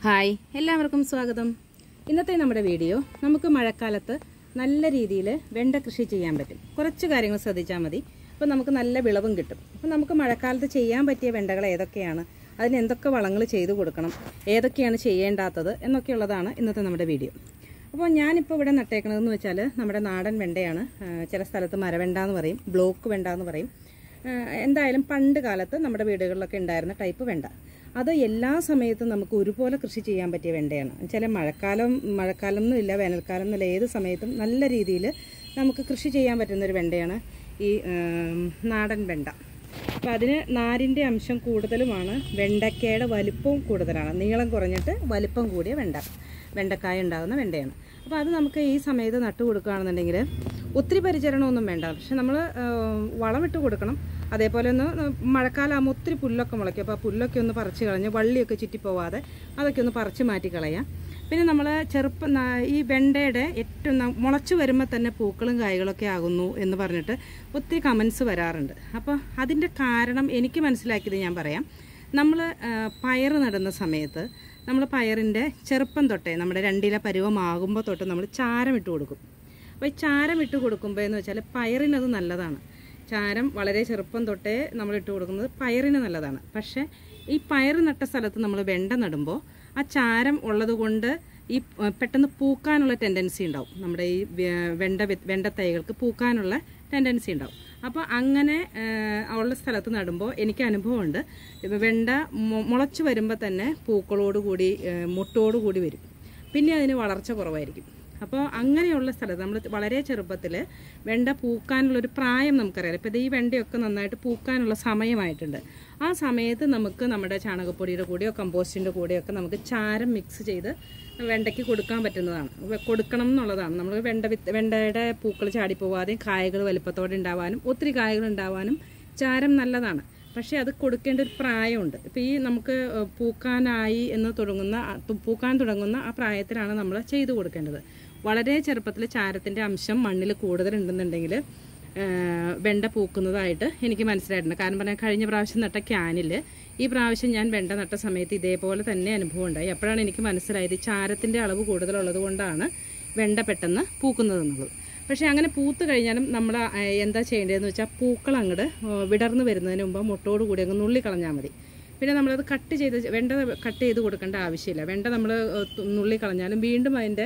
hi എല്ലാവർക്കും സ്വാഗതം ഇന്നത്തെ നമ്മുടെ വീഡിയോ നമുക്ക് മഴക്കാലത്ത് നല്ല രീതിയിൽ വെണ്ട കൃഷി ചെയ്യാൻ പറ്റും കുറച്ച് കാര്യങ്ങൾ ശ്രദ്ധിച്ചാൽ മതി അപ്പോൾ നമുക്ക് നല്ല വിളവും കിട്ടും അപ്പോൾ നമുക്ക് മഴക്കാലത്ത് ചെയ്യാൻ പറ്റിയ വെണ്ടകൾ ഏതൊക്കെയാണ് അതിന് എന്തൊക്കെ വളങ്ങൾ ചെയ്തു കൊടുക്കണം ഏതൊക്കെയാണ് ചെയ്യേണ്ടാത്തത് എന്നൊക്കെയുള്ളതാണ് ഇന്നത്തെ നമ്മുടെ വീഡിയോ അപ്പോൾ ഞാനിപ്പോൾ ഇവിടെ നട്ടേക്കണതെന്ന് വെച്ചാൽ നമ്മുടെ നാടൻ വെണ്ടയാണ് ആ, ചില സ്ഥലത്ത് മരവെണ്ട എന്ന് പറയും ബ്ലോക്ക് വെണ്ട എന്ന് പറയും ആ, എന്തായാലും പണ്ട് കാലത്ത് നമ്മുടെ വീടുകളിലൊക്കെ ഉണ്ടായിരുന്ന ടൈപ്പ് വെണ്ട അത് എല്ലാ സമയത്തും നമുക്ക് ഒരുപോലെ കൃഷി ചെയ്യാൻ പറ്റിയ വെണ്ടയാണ് ചില മഴക്കാലം മഴക്കാലം എന്നില്ല വേനൽക്കാലം എന്നില്ല ഏത് സമയത്തും നല്ല രീതിയിൽ നമുക്ക് കൃഷി ചെയ്യാൻ പറ്റുന്ന ഒരു വെണ്ടയാണ് ഈ ഉം, നാടൻ വെണ്ട അപ്പോൾ അതിന് നാരിൻ്റെ അംശം കൂടുതലുമാണ് വെണ്ടയ്ക്കയുടെ വലിപ്പവും കൂടുതലാണ് നീളം കുറഞ്ഞിട്ട് വലിപ്പം കൂടിയ വെണ്ട വെണ്ടക്കായ ഉണ്ടാകുന്ന വെണ്ടയാണ് അപ്പോൾ അത് നമുക്ക് ഈ സമയത്ത് നട്ടു കൊടുക്കുകയാണെന്നുണ്ടെങ്കിൽ ഒത്തിരി പരിചരണമൊന്നും വേണ്ട പക്ഷെ നമ്മൾ വളമിട്ട് കൊടുക്കണം അതേപോലെ ഒന്ന് മഴക്കാലമാകുമ്പോൾ ഒത്തിരി പുല്ലൊക്കെ മുളയ്ക്കും അപ്പോൾ ആ പുല്ലൊക്കെ ഒന്ന് പറിച്ച് കളഞ്ഞ് വള്ളിയൊക്കെ ചുറ്റിപ്പോവാതെ അതൊക്കെ ഒന്ന് പറിച്ച് മാറ്റി കളയാം പിന്നെ നമ്മൾ ചെറുപ്പം ന- ഈ വെണ്ടയുടെ ഏറ്റവും ന- മുളച്ചു വരുമ്പോൾ തന്നെ പൂക്കളും കായ്കളൊക്കെ ആകുന്നു എന്ന് പറഞ്ഞിട്ട് ഒത്തിരി കമൻസ് വരാറുണ്ട് അപ്പോൾ അതിൻ്റെ കാരണം എനിക്ക് മനസ്സിലാക്കിയത് ഞാൻ പറയാം നമ്മൾ പയർ നടുന്ന സമയത്ത് നമ്മൾ പയറിൻ്റെ ചെറുപ്പം തൊട്ടേ നമ്മുടെ രണ്ടില പരുവമാകുമ്പോൾ തൊട്ട് നമ്മൾ ചാരം ഇട്ട് കൊടുക്കും അപ്പോൾ ഈ ചാരം ഇട്ട് കൊടുക്കുമ്പോൾ എന്ന് വെച്ചാൽ പയറിനത് നല്ലതാണ് ചാരം വളരെ ചെറുപ്പം തൊട്ടേ നമ്മൾ ഇട്ട് കൊടുക്കുന്നത് പയറിന് നല്ലതാണ് പക്ഷേ ഈ പയർ നട്ട സ്ഥലത്ത് നമ്മൾ വെണ്ട നടുമ്പോൾ ആ ചാരം ഉള്ളത് കൊണ്ട് ഈ ഏഹ്, പെട്ടെന്ന് പൂക്കാനുള്ള ടെൻഡൻസി ഉണ്ടാവും നമ്മുടെ ഈ വെ- വെണ്ട വി- വെണ്ട തൈകൾക്ക് പൂക്കാനുള്ള ടെൻഡൻസി ഉണ്ടാവും അപ്പോൾ അങ്ങനെ ഏഹ്, ഉള്ള സ്ഥലത്ത് നടുമ്പോൾ എനിക്ക് അനുഭവമുണ്ട് ഇപ്പൊ വെണ്ട മു- മുളച്ച് വരുമ്പോൾ തന്നെ പൂക്കളോടുകൂടി ഏഹ്, മുട്ടോടുകൂടി വരും പിന്നെ അതിന് വളർച്ച കുറവായിരിക്കും അപ്പോൾ അങ്ങനെയുള്ള സ്ഥലത്ത് നമ്മൾ വളരെ ചെറുപ്പത്തിൽ വെണ്ട പൂക്കാനുള്ളൊരു പ്രായം നമുക്കറിയാം ഇപ്പോൾ ഇത് ഈ വെണ്ടയൊക്കെ നന്നായിട്ട് പൂക്കാനുള്ള സമയമായിട്ടുണ്ട് ആ സമയത്ത് നമുക്ക് നമ്മുടെ ചാണകപ്പൊടിയുടെ കൂടെയോ കമ്പോസ്റ്റിൻ്റെ കൂടെയോ ഒക്കെ നമുക്ക് ചാരം മിക്സ് ചെയ്ത് വെണ്ടയ്ക്ക് കൊടുക്കാൻ പറ്റുന്നതാണ് വെ- കൊടുക്കണം എന്നുള്ളതാണ് നമ്മൾ വെണ്ട വിത്ത് വെണ്ടയുടെ പൂക്കൾ ചാടിപ്പോവാതെയും കായകൾ വലിപ്പത്തോടെ ഉണ്ടാവാനും ഒത്തിരി കായകൾ ഉണ്ടാവാനും ചാരം നല്ലതാണ് പക്ഷേ അത് കൊടുക്കേണ്ട ഒരു പ്രായമുണ്ട് ഇപ്പോൾ ഈ നമുക്ക് ഏഹ്, പൂക്കാനായി എന്ന് തുടങ്ങുന്ന ആ- തു- പൂക്കാൻ തുടങ്ങുന്ന ആ പ്രായത്തിലാണ് നമ്മൾ ചെയ്തു കൊടുക്കേണ്ടത് വളരെ ചെറുപ്പത്തിൽ ചാരത്തിൻ്റെ അംശം മണ്ണിൽ കൂടുതലുണ്ടെന്നുണ്ടെങ്കിൽ ഏഹ്, വെണ്ട പൂക്കുന്നതായിട്ട് എനിക്ക് മനസ്സിലായിട്ടുണ്ട് കാരണം പറഞ്ഞാൽ കഴിഞ്ഞ പ്രാവശ്യം നട്ട ക്യാനിൽ ഈ പ്രാവശ്യം ഞാൻ വെണ്ട നട്ട സമയത്ത് ഇതേപോലെ തന്നെ അനുഭവം ഉണ്ടായി അപ്പോഴാണ് എനിക്ക് മനസ്സിലായത് ഈ ചാരത്തിൻ്റെ അളവ് കൂടുതലുള്ളത് കൊണ്ടാണ് വെണ്ട പെട്ടെന്ന് പൂക്കുന്നതെന്നുള്ളത് പക്ഷേ അങ്ങനെ പൂത്ത് കഴിഞ്ഞാലും നമ്മൾ എന്താ ചെയ്യേണ്ടതെന്ന് വെച്ചാൽ പൂക്കൾ അങ്ങോട്ട് വിടർന്ന് വരുന്നതിന് മുമ്പ് മുട്ടോട് കൂടി അങ്ങ് നുള്ളി കളഞ്ഞാൽ മതി പിന്നെ നമ്മളത് കട്ട് ചെയ്ത് വെണ്ട കട്ട് ചെയ്ത് കൊടുക്കേണ്ട ആവശ്യമില്ല വെണ്ട നമ്മൾ നുള്ളി കളഞ്ഞാലും വീണ്ടും അതിൻ്റെ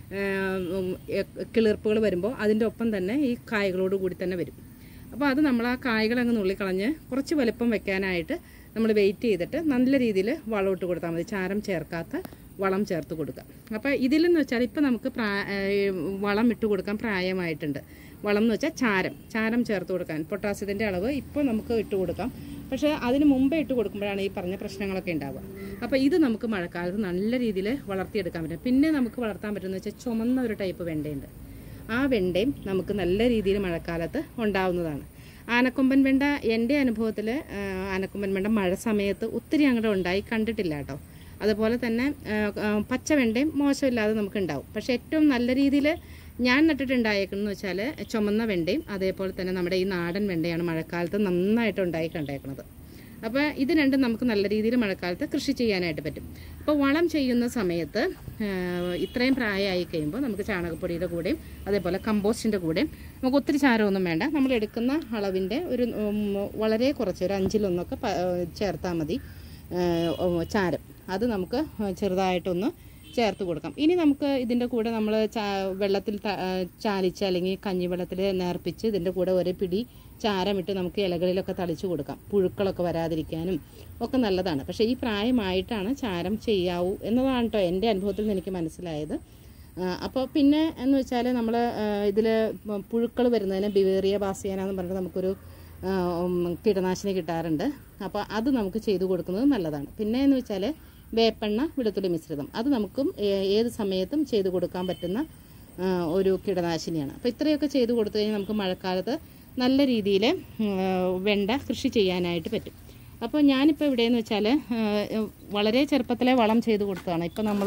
കിളിർപ്പുകൾ വരുമ്പോൾ അതിൻ്റെ ഒപ്പം തന്നെ ഈ കായകളോട് കൂടി തന്നെ വരും അപ്പോൾ അത് നമ്മൾ ആ കായകൾ അങ്ങ് നുള്ളിക്കളഞ്ഞ് കുറച്ച് വലുപ്പം വെക്കാനായിട്ട് നമ്മൾ വെയിറ്റ് ചെയ്തിട്ട് നല്ല രീതിയിൽ വളം ഇട്ട് കൊടുത്താൽ മതി ചാരം ചേർക്കാത്ത വളം ചേർത്ത് കൊടുക്കുക അപ്പോൾ ഇതിലെന്ന് വെച്ചാൽ ഇപ്പോൾ നമുക്ക് പ്രാ ഏഹ് വളം ഇട്ട് കൊടുക്കാൻ പ്രായമായിട്ടുണ്ട് വളം എന്ന് വെച്ചാൽ ചാരം ചാരം ചേർത്ത് കൊടുക്കാൻ പൊട്ടാസ്യത്തിൻ്റെ അളവ് ഇപ്പോൾ നമുക്ക് ഇട്ട് കൊടുക്കാം പക്ഷേ അതിന് മുമ്പേ ഇട്ട് കൊടുക്കുമ്പോഴാണ് ഈ പറഞ്ഞ പ്രശ്നങ്ങളൊക്കെ ഉണ്ടാവുക അപ്പോൾ ഇത് നമുക്ക് മഴക്കാലത്ത് നല്ല രീതിയിൽ വളർത്തിയെടുക്കാൻ പറ്റും പിന്നെ നമുക്ക് വളർത്താൻ പറ്റുമെന്ന് വെച്ചാൽ ചുമന്ന ഒരു ടൈപ്പ് വെണ്ടയുണ്ട് ആ വെണ്ടയും നമുക്ക് നല്ല രീതിയിൽ മഴക്കാലത്ത് ഉണ്ടാവുന്നതാണ് ആനക്കൊമ്പൻ വെണ്ട എൻ്റെ അനുഭവത്തിൽ ആനക്കൊമ്പൻ വെണ്ട മഴ സമയത്ത് ഒത്തിരി അങ്ങോട്ട് ഉണ്ടായി കണ്ടിട്ടില്ല കേട്ടോ അതുപോലെ തന്നെ ആ, ആ, പച്ച വെണ്ടയും മോശമില്ലാതെ നമുക്ക് ഉണ്ടാവും പക്ഷേ ഏറ്റവും നല്ല രീതിയിൽ ഞാൻ നട്ടിട്ടുണ്ടായേക്കുന്നത് വെച്ചാൽ ചുമന്ന വെണ്ടയും അതേപോലെ തന്നെ നമ്മുടെ ഈ നാടൻ വെണ്ടയാണ് മഴക്കാലത്ത് നന്നായിട്ട് ഉണ്ടായി കണ്ടേക്കുന്നത് അപ്പോൾ ഇത് രണ്ടും നമുക്ക് നല്ല രീതിയിൽ മഴക്കാലത്ത് കൃഷി ചെയ്യാനായിട്ട് പറ്റും അപ്പോൾ വളം ചെയ്യുന്ന സമയത്ത് ആ, ഇത്രയും പ്രായമായി കഴിയുമ്പോൾ നമുക്ക് ചാണകപ്പൊടിയുടെ കൂടെയും അതേപോലെ കമ്പോസ്റ്റിൻ്റെ കൂടെയും നമുക്ക് ഒത്തിരി ചാരമൊന്നും വേണ്ട നമ്മൾ എടുക്കുന്ന അളവിൻ്റെ ഒരു ഉം, വളരെ കുറച്ച് ഒരു അഞ്ചിലൊന്നൊക്കെ പ- ചേർത്താൽ മതി ആ, ഉം, ചാരം അത് നമുക്ക് ചെറുതായിട്ടൊന്ന് ചേർത്ത് കൊടുക്കാം ഇനി നമുക്ക് ഇതിൻ്റെ കൂടെ നമ്മൾ വെള്ളത്തിൽ ത- ആ, ചാലിച്ച് അല്ലെങ്കിൽ കഞ്ഞിവെള്ളത്തിൽ നേർപ്പിച്ച് ഇതിൻ്റെ കൂടെ ഒരു പിടി ചാരമിട്ട് നമുക്ക് ഇലകളിലൊക്കെ തളിച്ച് കൊടുക്കാം പുഴുക്കളൊക്കെ വരാതിരിക്കാനും ഒക്കെ നല്ലതാണ് പക്ഷേ ഈ പ്രായമായിട്ടാണ് ചാരം ചെയ്യാവൂ എന്നതാണ് കേട്ടോ എൻ്റെ അനുഭവത്തിൽ നിന്ന് എനിക്ക് മനസ്സിലായത് അപ്പോൾ പിന്നെ എന്ന് വെച്ചാൽ നമ്മൾ ഇതിൽ പുഴുക്കൾ വരുന്നതിന് ബിവേറിയ ബാസിയാന എന്ന് പറഞ്ഞിട്ട് നമുക്കൊരു ആ, ഉം, കീടനാശിനി കിട്ടാറുണ്ട് അപ്പോൾ അത് നമുക്ക് ചെയ്തു കൊടുക്കുന്നത് നല്ലതാണ് പിന്നെ എന്ന് വെച്ചാൽ വേപ്പെണ്ണ വെളുത്തുള്ളി മിശ്രിതം അത് നമുക്കും ഏ- ഏത് സമയത്തും ചെയ്തു കൊടുക്കാൻ പറ്റുന്ന ആ, ഒരു കീടനാശിനിയാണ് അപ്പോൾ ഇത്രയൊക്കെ ചെയ്തു കൊടുത്തു കഴിഞ്ഞാൽ നമുക്ക് മഴക്കാലത്ത് നല്ല രീതിയിൽ വെണ്ട കൃഷി ചെയ്യാനായിട്ട് പറ്റും അപ്പോൾ ഞാനിപ്പോൾ ഇവിടെയെന്ന് വെച്ചാൽ വളരെ ചെറുപ്പത്തിലെ വളം ചെയ്ത് കൊടുത്തതാണ് ഇപ്പോൾ നമ്മൾ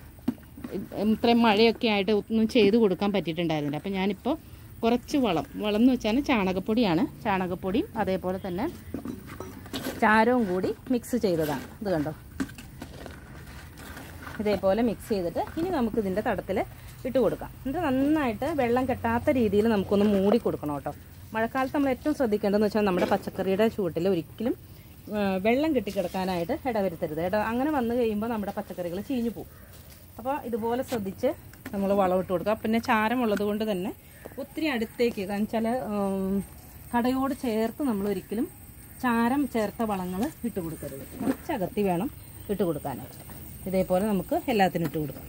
ഇത്രയും മഴയൊക്കെ ആയിട്ട് ഒന്നും ചെയ്തു കൊടുക്കാൻ പറ്റിയിട്ടുണ്ടായിരുന്നില്ല അപ്പോൾ ഞാനിപ്പോൾ കുറച്ച് വളം വളം എന്ന് വെച്ചാൽ ചാണകപ്പൊടിയാണ് ചാണകപ്പൊടിയും അതേപോലെ തന്നെ ചാരവും കൂടി മിക്സ് ചെയ്തതാണ് ഇത് കണ്ടോ ഇതേപോലെ മിക്സ് ചെയ്തിട്ട് ഇനി നമുക്ക് ഇതിൻ്റെ തടത്തിൽ ഇട്ട് കൊടുക്കാം എന്നിട്ട് നന്നായിട്ട് വെള്ളം കെട്ടാത്ത രീതിയിൽ നമുക്കൊന്ന് മൂടി കൊടുക്കണം കേട്ടോ മഴക്കാലത്ത് നമ്മൾ ഏറ്റവും ശ്രദ്ധിക്കേണ്ടതെന്ന് വെച്ചാൽ നമ്മുടെ പച്ചക്കറിയുടെ ചുവട്ടിൽ ഒരിക്കലും ആ, വെള്ളം കെട്ടിക്കിടക്കാനായിട്ട് ഇടവരുത്തരുത് ഇട അങ്ങനെ വന്നു കഴിയുമ്പോൾ നമ്മുടെ പച്ചക്കറികൾ ചീഞ്ഞു പോകും അപ്പോൾ ഇതുപോലെ ശ്രദ്ധിച്ച് നമ്മൾ വളമിട്ട് കൊടുക്കുക പിന്നെ ചാരമുള്ളത് കൊണ്ട് തന്നെ ഒത്തിരി അടുത്തേക്ക് കാരണം വെച്ചാൽ കടയോട് ചേർത്ത് നമ്മൾ ഒരിക്കലും ചാരം ചേർത്ത വളങ്ങൾ ഇട്ട് കൊടുക്കരുത് കുറച്ചകത്തി വേണം ഇട്ട് കൊടുക്കാനായിട്ട് ഇതേപോലെ നമുക്ക് എല്ലാത്തിനും ഇട്ട് കൊടുക്കാം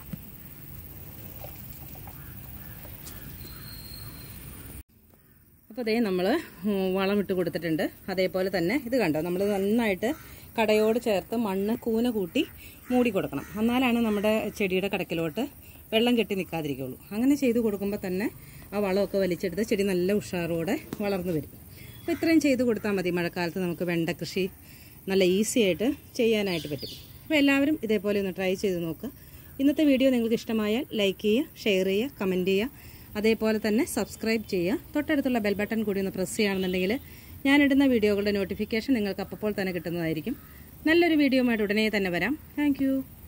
അപ്പോൾ അതേ നമ്മൾ വളം ഇട്ട് കൊടുത്തിട്ടുണ്ട് അതേപോലെ തന്നെ ഇത് കണ്ടോ നമ്മൾ നന്നായിട്ട് കടയോട് ചേർത്ത് മണ്ണ് കൂന കൂട്ടി മൂടി കൊടുക്കണം എന്നാലാണ് നമ്മുടെ ചെടിയുടെ കടക്കിലോട്ട് വെള്ളം കെട്ടി നിൽക്കാതിരിക്കുള്ളൂ അങ്ങനെ ചെയ്ത് കൊടുക്കുമ്പോൾ തന്നെ ആ വളമൊക്കെ വലിച്ചെടുത്ത് ചെടി നല്ല ഉഷാറോടെ വളർന്നു വരും അപ്പോൾ ഇത്രയും ചെയ്ത് കൊടുത്താൽ മതി മഴക്കാലത്ത് നമുക്ക് വെണ്ട കൃഷി നല്ല ഈസി ആയിട്ട് ചെയ്യാനായിട്ട് പറ്റും അപ്പോൾ എല്ലാവരും ഇതേപോലെ ഒന്ന് ട്രൈ ചെയ്ത് നോക്കുക ഇന്നത്തെ വീഡിയോ നിങ്ങൾക്ക് ഇഷ്ടമായാൽ ലൈക്ക് ചെയ്യുക ഷെയർ ചെയ്യുക കമൻറ്റ് ചെയ്യുക അതേപോലെ തന്നെ സബ്സ്ക്രൈബ് ചെയ്യുക തൊട്ടടുത്തുള്ള ബെൽ ബട്ടൺ കൂടി ഒന്ന് പ്രസ് ചെയ്യുകയാണെന്നുണ്ടെങ്കിൽ ഞാനിടുന്ന വീഡിയോകളുടെ നോട്ടിഫിക്കേഷൻ നിങ്ങൾക്ക് അപ്പോൾ തന്നെ കിട്ടുന്നതായിരിക്കും നല്ലൊരു വീഡിയോ ആയിട്ട് ഉടനെ തന്നെ വരാം താങ്ക്